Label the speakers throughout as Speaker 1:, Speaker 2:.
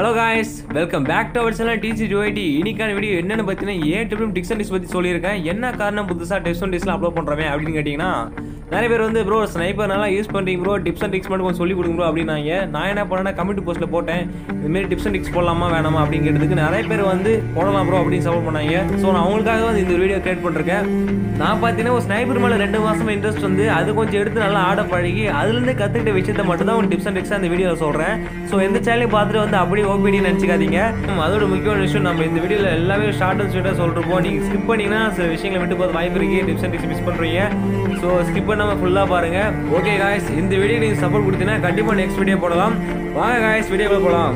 Speaker 1: hello guys welcome back to our channel டிசி ஜோஐடி இன்னைக்கான வீடியோ என்னன்னு பார்த்தீங்கன்னா ஏன் டிப்ளும் டிக்ஸ் அண்ட் டிஸ் பற்றி சொல்லியிருக்கேன் என்ன காரணம் புதுசாக டிப்ஸ் அண்ட் டிஸ்லாம் அப்லோட் பண்ணுறமே அப்படின்னு கேட்டிங்கன்னா நிறைய பேர் வந்து ப்ரோ ஸ்னைப்பர் நல்லா யூஸ் பண்ணுறீங்க ப்ரோ டிப்ஸ் அண்ட் டிக்ஸ் மட்டும் கொஞ்சம் சொல்லி கொடுங்க ப்ரோ அப்படின்னாங்க நான் என்ன பண்ணேன்னா கமெண்ட் போஸ்ட்டில் போட்டேன் இதுமாரி டிப்ஸ் அண்ட் டிக்ஸ் போடலாமா வேணாமா அப்படின்னு கேட்டதுக்கு நிறைய பேர் வந்து போடலாம் ப்ரோ அப்படின்னு சப்போர்ட் பண்ணாங்க ஸோ நான் அவங்களுக்காக வந்து இந்த வீடியோ கிரியேட் பண்ணிருக்கேன் நான் பார்த்தீங்கன்னா ஒரு ஸ்னைப்பர் மேலே ரெண்டு மாசமா இன்ட்ரெஸ்ட் வந்து அது கொஞ்சம் எடுத்து நல்லா ஆட பழகி அதுலேருந்து கற்றுக்கிட்ட விஷயத்தை மட்டும் தான் ஒரு டிப்ஸ் அண்ட் டிக்ஸாக இந்த வீடியோவில் சொல்கிறேன் ஸோ எந்த சேனலையும் பார்த்துட்டு வந்து அப்படியே ஓபிடி நினச்சிக்காதீங்க ம், அதோட முக்கியமான விஷயம் நம்ம இந்த வீடியோவில் எல்லாமே ஷார்ட் அண்ட் ஸ்வீட்டாக சொல்லிருப்போம் நீங்கள் ஸ்கிப் பண்ணீங்கன்னா சில விஷயங்களை விட்டு போது வாய்ப்பு இருக்கு டிப்ஸ் அண்ட் டிக்ஸ் மிஸ் பண்ணுறீங்க ஸோ ஸ்கிப் பண்ணாமல் ஃபுல்லாக பாருங்க ஓகே காய்ஸ் இந்த வீடியோ நீங்கள் சப்போர்ட் கொடுத்தீங்கன்னா கண்டிப்பாக நெக்ஸ்ட் வீடியோ போடலாம் வாங்க காய்ஸ் வீடியோக்குள்ள போகலாம்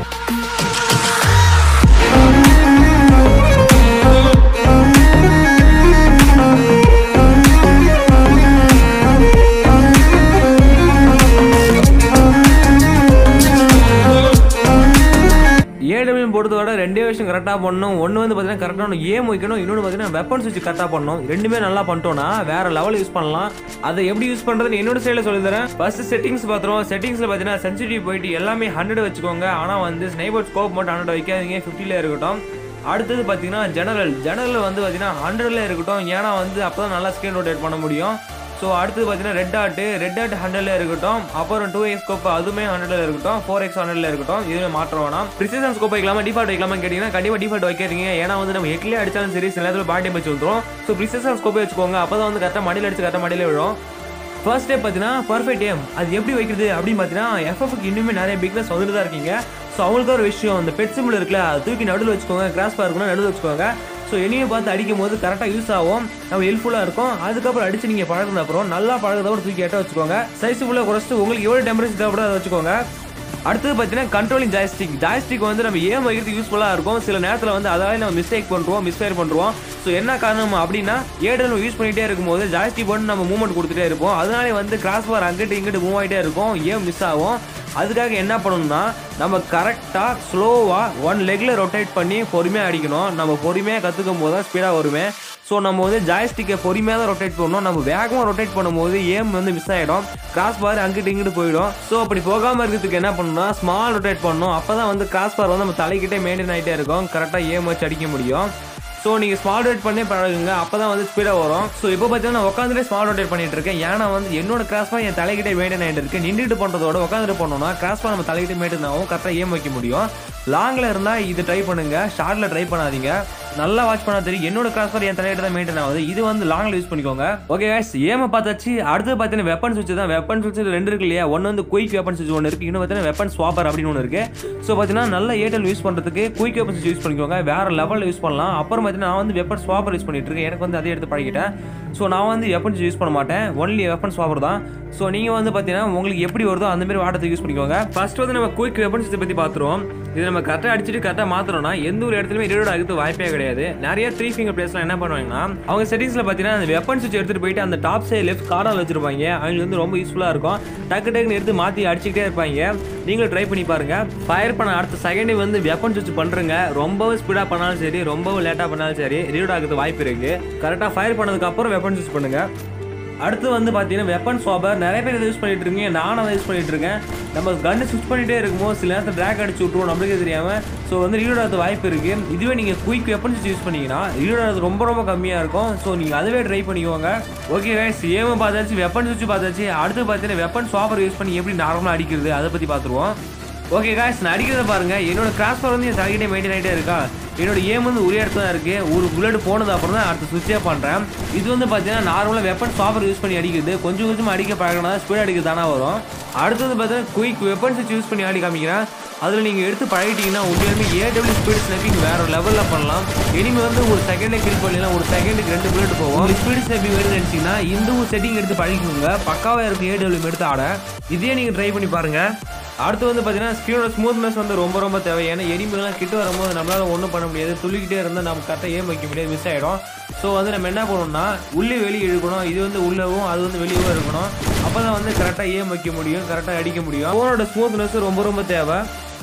Speaker 1: ஏடபிள்யூ பொறுத்தவரை ரெண்டே விஷயம் கரெக்டாக பண்ணணும் ஒன்று வந்து பார்த்தீங்கன்னா கரெக்டான ஏம் வைக்கணும் இன்னொன்று பார்த்தீங்கன்னா வெப்பன் சுவிட்ச் கரெக்டாக பண்ணணும் ரெண்டுமே நல்லா பண்ணிட்டோம்னா வேற லெவல் யூஸ் பண்ணலாம் அதை எப்படி யூஸ் பண்ணுறதுன்னு என்னோட சைடில் சொல்லி தரேன் ஃபர்ஸ்ட் செட்டிங்ஸ் பார்த்துருவோம் செட்டிங்ஸில் பார்த்தீங்கன்னா சென்சிட்டிவ் போயிட்டு எல்லாமே ஹண்ட்ரட் வச்சுக்கோங்க ஆனால் வந்து ஸ்னைபர் ஸ்கோப் மட்டும் ஹண்ட்ரட் வைக்காதீங்க ஃபிஃப்டியில் இருக்கட்டும் அடுத்தது பார்த்தீங்கன்னா ஜெனரல் ஜெனரல் வந்து பார்த்தீங்கன்னா ஹண்ட்ரட்ல இருக்கட்டும் ஏன்னா வந்து அப்போ தான் நல்லா ஸ்க்ரீன் ரொட்டேட் பண்ண முடியும் ஸோ அடுத்தது பார்த்தீங்கன்னா ரெட் ஆட் ரெட் ஆட் ஹண்ட்ரட்ல இருக்கட்டும் அப்புறம் டூ எக்ஸ் ஸ்கோப் அதுவுமே ஹண்ட்ரட்ல இருக்கட்டும் ஃபோர் எக்ஸ் ஹண்ட்ரட்ல இருக்கட்டும் இதுவே மாற்றம் வேணாம் ப்ரிசிஷன் ஸ்கோப் வைக்கலாமா டிஃபால்ட் வைக்கலாமா கேட்டீங்கன்னா கண்டிப்பாக டிஃபால்ட் வைக்காதீங்க ஏன்னா வந்து நம்ம எக்லேயே அடிச்சாலும் சரி சில நேரத்தில் பாடி வச்சு வந்துடும் ஸோ ப்ரிசிஷன் ஸ்கோப்பே வச்சுக்கோங்க அப்போ தான் வந்து கரெக்டாக மடியில் அடிச்சு கரெக்டாக மடியில் விழும் ஃபர்ஸ்ட் டே பார்த்தீங்கன்னா பர்ஃபெக்ட் ஏம் அது எப்படி வைக்கிறது அப்படின்னு பார்த்தீங்கன்னா எஃப்எஃப்க்கு இன்னுமே நிறைய பிக்னஸ் வந்துட்டு தான் இருக்கீங்க ஸோ அவங்களுக்கு ஒரு விஷயம் அந்த பெட் சிம்பிள் இருக்குல்ல அது தூக்கி நடுவில் வச்சுக்கோங்க கிராஸ் பார்க்கணும் நடுவில் வச்சுக்கோங்க ஸோ எனியை பார்த்து அடிக்கும் போது கரெக்டாக யூஸ் ஆகும் நம்ம ஹெல்ப்ஃபுல்லாக இருக்கும் அதுக்கப்புறம் அடிச்சு நீங்கள் பழகின அப்புறம் நல்லா பழகிறதோட தூக்கி எட்ட வச்சுக்கோங்க சைஸ் ஃபுல்லாக குறைச்சிட்டு உங்களுக்கு எவ்வளோ டெம்பரேச்சர் தேவைப்படுதோ அதை வச்சுக்கோங்க அடுத்தது பார்த்தீங்கன்னா கண்ட்ரோலிங் ஜாய்ஸ்டிக் ஜாய்ஸ்டிக் வந்து நம்ம ஏம் வைக்கிறதுக்கு யூஸ்ஃபுல்லாக இருக்கும் சில நேரத்தில் வந்து அதாவது நம்ம மிஸ்டேக் பண்ணுறோம் மிஸ்ஃபயர் பண்ணுறோம் ஸோ என்ன காரணம் அப்படின்னா ஏடல் நம்ம யூஸ் பண்ணிகிட்டே இருக்கும்போது ஜாய்ஸ்டிக் போட்டு நம்ம மூவ்மெண்ட் கொடுத்துட்டே இருப்போம் அதனாலே வந்து கிராஸ் பார் அங்கிட்டு இங்கிட்டு மூவ் ஆகிட்டே இருக்கும் ஏம் மிஸ் ஆகும் அதுக்காக என்ன பண்ணணும்னா நம்ம கரெக்டாக ஸ்லோவாக ஒன் லெக்கில் ரொட்டேட் பண்ணி பொறுமையாக அடிக்கணும் நம்ம பொறுமையாக கற்றுக்கும் போது தான் ஸ்பீடாக வருமே ஸோ நம்ம வந்து ஜாய்ஸ்டிக்கை பொறுமையாக தான் ரொட்டேட் பண்ணணும் நம்ம வேகமாக ரொட்டேட் பண்ணும்போது ஏம் வந்து மிஸ் ஆகிடும் கிராஸ் பார் அங்கிட்டு இங்கிட்டு போயிடும் ஸோ அப்படி போகாமல் இருக்கிறதுக்கு என்ன பண்ணணும்னா ஸ்மால் ரொட்டேட் பண்ணணும் அப்போ தான் வந்து கிராஸ் பார் வந்து நம்ம தலைக்கிட்டே மெயின்டைன் ஆகிட்டே இருக்கும் கரெக்டாக ஏம் வச்சு அடிக்க முடியும் ஸோ நீங்கள் ஸ்மால் ரொட்டேட் பண்ணி பழகுங்க அப்போ தான் வந்து ஸ்பீடாக வரும் ஸோ இப்போ பார்த்தீங்கன்னா நான் உட்காந்துட்டே ஸ்மால் ரொட்டேட் பண்ணிட்டு இருக்கேன் ஏன்னா வந்து என்னோட கிராஸ் பார் என் தலைக்கிட்டே மெயின்டைன் ஆகிட்டு இருக்கு நின்றுட்டு பண்ணுறதோட உட்காந்துட்டு பண்ணோம்னா கிராஸ் பார் நம்ம தலைக்கிட்டே மெயின்டைன் ஆகும் கரெக்டாக ஏம் வைக்க முடியும் லாங்கில் இருந்தால் இது ட்ரை பண்ணுங்க ஷார்ட்டில் ட்ரை பண்ணாதீங்க நல்லா வாட்ச் பண்ணா தெரியும் என்னோட கிராஸ் பார் என் தலையிட்ட தான் மெயின்டைன் ஆகுது இது வந்து லாங்கில் யூஸ் பண்ணிக்கோங்க ஓகே guys ஏம பார்த்தாச்சு அடுத்து பார்த்தீங்கன்னா வெப்பன் சுவிட்ச் தான் வெப்பன் சுவிட்ச் ரெண்டு இருக்கு இல்லையா ஒன்று வந்து குயிக் வெப்பன் சுவிட்ச் ஒன்று இருக்கு இன்னும் பார்த்தீங்கன்னா வெப்பன் ஸ்வாப்பர் அப்படின்னு ஒன்று இருக்கு ஸோ பார்த்தீங்கன்னா நல்ல ஏர்டெல் யூஸ் பண்ணுறதுக்கு குயிக் வெப்பன் சுவிட்ச் யூஸ் பண்ணிக்கோங்க வேற லெவலில் யூஸ் பண்ணலாம் அப்புறம் பார்த்தீங்கன்னா நான் வந்து வெப்பன் ஸ்வாப்பர் யூஸ் பண்ணிட்டு இருக்கேன் எனக்கு வந்து அதே எடுத்து பழகிட்டேன் ஸோ நான் வந்து வெப்பன் யூஸ் பண்ண மாட்டேன் ஒன்லி வெப்பன் ஸ்வாப்பர் தான் ஸோ நீங்கள் வந்து பார்த்தீங்கன்னா உங்களுக்கு எப்படி வருதோ அந்த மாதிரி வாட்டத்தை யூஸ் பண்ணிக்கோங்க ஃபர்ஸ்ட் வந்து நம்ம குயிக் வெப்பன் சுவிட்ச் பற்றி பார்த்துருவோம் இது நம்ம கரெக்டாக அடிச்சுட்டு கரெக்டாக மாற்றணும்னா எந்த ஒரு இடத்துலையுமே ரீலோட் ஆகிறது வாய்ப்பே கிடையாது நிறைய த்ரீ ஃபிங்கர் பிளேஸ்லாம் என்ன பண்ணுவாங்கன்னா அவங்க செட்டிங்ஸில் பார்த்தீங்கன்னா அந்த வெப்பன் சுவிட்ச் எடுத்துகிட்டு போயிட்டு அந்த டாப் சைடு லெஃப்ட் கார்டால் வச்சிருப்பாங்க அவங்களுக்கு வந்து ரொம்ப யூஸ்ஃபுல்லாக இருக்கும் டக்கு டக்குன்னு எடுத்து மாற்றி அடிச்சுக்கிட்டே இருப்பாங்க நீங்களும் ட்ரை பண்ணி பாருங்க ஃபயர் பண்ண அடுத்த செகண்டே வந்து வெப்பன் சுவிட்ச் பண்ணுறங்க ரொம்பவும் ஸ்பீடாக பண்ணாலும் சரி ரொம்பவும் லேட்டாக பண்ணாலும் சரி ரீலோட் ஆகிறது வாய்ப்பு இருக்கு கரெக்டாக ஃபயர் பண்ணதுக்கு அப்புறம் வெப்பன் சுவிட்ச் பண்ணுங்க அடுத்து வந்து பார்த்தீங்கன்னா வெப்பன் ஸ்வாபர் நிறைய பேர் இதை யூஸ் பண்ணிட்டு இருக்கீங்க நானும் அதை யூஸ் பண்ணிட்டு இருக்கேன் நம்ம கன்னு ஸ்விட்ச் பண்ணிட்டே இருக்கும்போது சில நேரத்தில் ட்ராக் அடிச்சு விட்ருவோம் நம்மளுக்கே தெரியாம ஸோ வந்து ரீலோட் ஆகிறது வாய்ப்பு இருக்கு இதுவே நீங்கள் குயிக் வெப்பன் யூஸ் பண்ணீங்கன்னா ரீலோட் ஆகிறது ரொம்ப ரொம்ப கம்மியாக இருக்கும் ஸோ நீங்கள் அதுவே ட்ரை பண்ணிக்கோங்க ஓகே கைஸ் ஏம பார்த்தாச்சு வெப்பன் சுவிட்ச் பார்த்தாச்சு அடுத்து பார்த்தீங்கன்னா வெப்பன் ஸ்வாபர் யூஸ் பண்ணி எப்படி நார்மலாக அடிக்கிறது அதை பற்றி பார்த்துருவோம் ஓகே காய்ஸ் நான் அடிக்கிறத பாருங்க என்னோட கிராஸ் பார் வந்து என் தலைக்கிட்டே மெயின்டைன் ஆகிட்டே இருக்கா என்னோட ஏம் வந்து ஒரே இடத்துல தான் இருக்கு ஒரு புல்லட் போனது அப்புறம் தான் அடுத்து சுவிட்சே பண்ணுறேன் இது வந்து பார்த்தீங்கன்னா நார்மலாக வெப்பன் ஸ்டாப்பர் யூஸ் பண்ணி அடிக்குது கொஞ்சம் கொஞ்சம் அடிக்க பழகினா ஸ்பீட் அடிக்க தானே வரும் அடுத்தது பார்த்தீங்கன்னா குயிக் வெப்பன் சுவிட்ச் யூஸ் பண்ணி ஆடி காமிக்கிறேன் அதில் நீங்கள் எடுத்து பழகிட்டீங்கன்னா உண்மையுமே ஏடபிள்யூ ஸ்பீட் ஸ்னப்பிங் வேற லெவலில் பண்ணலாம் இனிமே வந்து ஒரு செகண்டே கில் பண்ணலாம் ஒரு செகண்டுக்கு ரெண்டு புல்லட் போகும் ஸ்பீட் ஸ்னப்பிங் வேணும்னு நினச்சிங்கன்னா இந்த ஒரு செட்டிங் எடுத்து பழகிக்கோங்க பக்காவாக இருக்கும் ஏடபிள்யூ எடுத்து ஆட இதே நீங்கள் ட்ரை பண்ணி பாருங்க அடுத்து வந்து பார்த்தீங்கன்னா ஸ்க்ரீனோட ஸ்மூத்னஸ் வந்து ரொம்ப ரொம்ப தேவை ஏன்னா எனிமெல்லாம் கிட்ட வரும்போது நம்மளால ஒன்றும் பண்ண முடியாது துள்ளிக்கிட்டே இருந்தால் நம்ம கரெக்டாக ஏம் வைக்க முடியாது மிஸ் ஆகிடும் ஸோ வந்து நம்ம என்ன பண்ணணும்னா உள்ளே வெளியே இழுக்கணும் இது வந்து உள்ளவும் அது வந்து வெளியவும் இருக்கணும் அப்போ தான் வந்து கரெக்டாக ஏம் வைக்க முடியும் கரெக்டாக அடிக்க முடியும் ஃபோனோட ஸ்மூத்னஸ் ரொம்ப ரொம்ப தேவை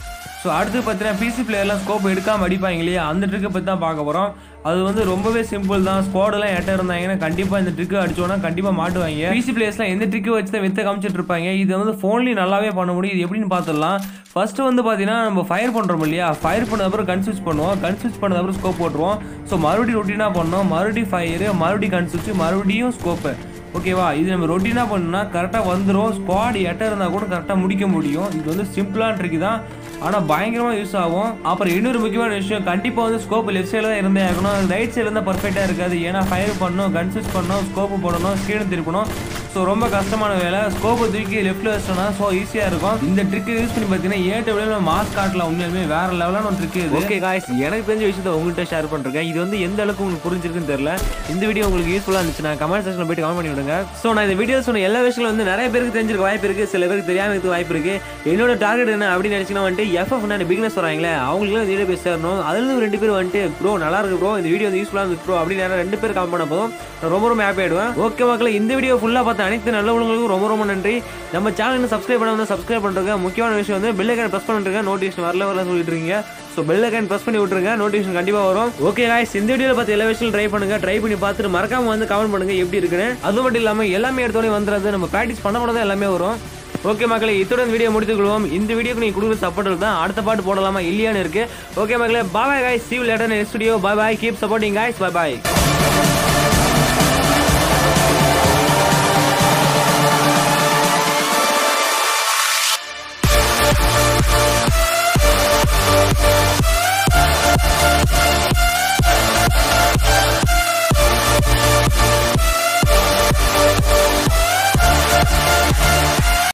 Speaker 1: ஸோ அடுத்து பார்த்தீங்கன்னா பிசி பிளேயர்லாம் ஸ்கோப் எடுக்காம அடிப்பாங்க இல்லையா அந்த ட்ரிக்கை பற்றி தான் பார்க்க போகிறோம் அது வந்து ரொம்பவே சிம்பிள் தான் ஸ்குவாடெல்லாம் எட்ட இருந்தாங்கன்னா கண்டிப்பாக இந்த ட்ரிக்கு அடிச்சோன்னா கண்டிப்பாக மாட்டுவாங்க பிசி பிளேயர்ஸ்லாம் எந்த ட்ரிக்கு வச்சு தான் வித்த காமிச்சிட்டு இருப்பாங்க இது வந்து ஃபோன்லேயும் நல்லாவே பண்ண முடியும் இது எப்படின்னு பார்த்துடலாம் ஃபர்ஸ்ட் வந்து பார்த்தீங்கன்னா நம்ம ஃபயர் பண்ணுறோம் இல்லையா ஃபயர் பண்ண அப்புறம் கன் ஸ்விட்ச் பண்ணுவோம் கன் ஸ்விட்ச் பண்ண அப்புறம் ஸ்கோப் போட்டுருவோம் ஸோ மறுபடியும் ரொட்டீனாக பண்ணோம் மறுபடியும் ஃபயரு மறுபடியும் கன் ஸ்விட்ச் மறுபடியும் ஸ்கோப்பு ஓகேவா இது நம்ம ரொட்டீனாக பண்ணோம்னா கரெக்டாக வந்துடும் ஸ்குவாட் எட்ட இருந்தால் கூட கரெக்டாக முடிக்க முடியும் இது வந்து சிம்பிளான ட்ரிக் தான் ஆனால் பயங்கரமாக யூஸ் ஆகும் அப்புறம் இன்னொரு முக்கியமான விஷயம் கண்டிப்பாக வந்து ஸ்கோப் லெஃப்ட் சைடில் தான் இருந்தே ஆகணும் ரைட் சைடில் இருந்தால் பர்ஃபெக்டாக இருக்காது ஏன்னா ஃபயர் பண்ணணும் கன் ஸ்விட்ச் பண்ணணும் ஸ்கோப்பு போடணும் ஸ்க்ரீன் திருப்பணும் ஸோ ரொம்ப கஷ்டமான வேலை ஸ்கோப்பை தூக்கி லெஃப்ட்டில் வச்சோம்னா ஸோ ஈஸியாக இருக்கும் இந்த ட்ரிக் யூஸ் பண்ணி பார்த்தீங்கன்னா ஏட்ட மாஸ் காட்டில் உண்மையாலுமே வேற லெவலான ஒரு ட்ரிக் இது ஓகே காய்ஸ் எனக்கு தெரிஞ்ச விஷயத்தை உங்கள்கிட்ட ஷேர் பண்ணுறேன் இது வந்து எந்த அளவுக்கு உங்களுக்கு புரிஞ்சிருக்குன்னு தெரியல இந்த வீடியோ உங்களுக்கு யூஸ்ஃபுல்லாக இருந்துச்சுன்னா கமெண்ட் செக்ஷனில் போயிட்டு கமெண்ட் பண்ணி விடுங்க ஸோ நான் இந்த வீடியோ சொன்ன எல்லா விஷயங்களும் வந்து நிறைய பேருக்கு தெரிஞ்சிருக்க வாய்ப்பு இருக்குது சில பேருக்கு தெரியாம இருக்க வாய்ப்பு இருக்குது என்னோட டார்கெட் என்ன அப்படின்னு நினச்சிங்கன்னா வந்துட்டு எஃப்எஃப் நான் பிகினஸ் வராங்களே அவங்களுக்குலாம் இந்த வீடியோ போய் சேரணும் அதுல ரெண்டு பேர் வந்துட்டு ப்ரோ நல்லா இருக்கு ப்ரோ இந்த வீடியோ வந்து யூஸ்ஃபுல்லாக இருந்து ப்ரோ அப்படின்னு யாராவது ரெண்டு பேர் கமெண்ட் பண்ண போதும் நான் ரொம்ப ரொம்ப ஹாப்பி ஆயிடுவேன் ஓகே மக்களே இந்த வீடியோ ஃபுல்லாக பார்த்த அனைத்து நல்லவங்களுக்கும் ரொம்ப ரொம்ப நன்றி நம்ம சேனல் இன்னும் சப்ஸ்கிரைப் பண்ண வந்து சப்ஸ்கிரைப் பண்ணுறங்க முக்கியமான விஷயம் வந்து பெல் ஐக்கன் ப்ரெஸ் பண்ணிருங்க நோட்டிஃபிகேஷன் வரல வரல சொல்லிட்டு இருக்கீங்க ஸோ பெல் ஐக்கன் ப்ரெஸ் பண்ணி விட்டுருங்க நோட்டிஃபிகேஷன் கண்டிப்பாக வரும் ஓகே காய்ஸ் இந்த வீடியோவில் பார்த்து எல்லா விஷயம் ட்ரை பண்ணுங்க ட்ரை பண்ணி பார்த்துட்டு மறக்காம வந்து கமெண்ட் பண்ணுங்க எப்படி இருக்குன்னு அது மட்டும் இல்லாமல் எல்லாமே எடுத்தோடனே வந்துடுறது நம்ம ப்ராக்டிஸ் பண்ண கூட தான் எல்லாமே வரும் ஓகே மக்களே இத்துடன் வீடியோ முடித்துக் கொள்வோம் இந்த வீடியோக்கு நீங்க கொடுக்குற சப்போர்ட் தான் அடுத்த பாட்டு போடலாமா இல்லையான்னு இருக்கு ஓகே மக்களே bye guys see you later studio bye bye keep supporting guys bye bye
Speaker 2: Thank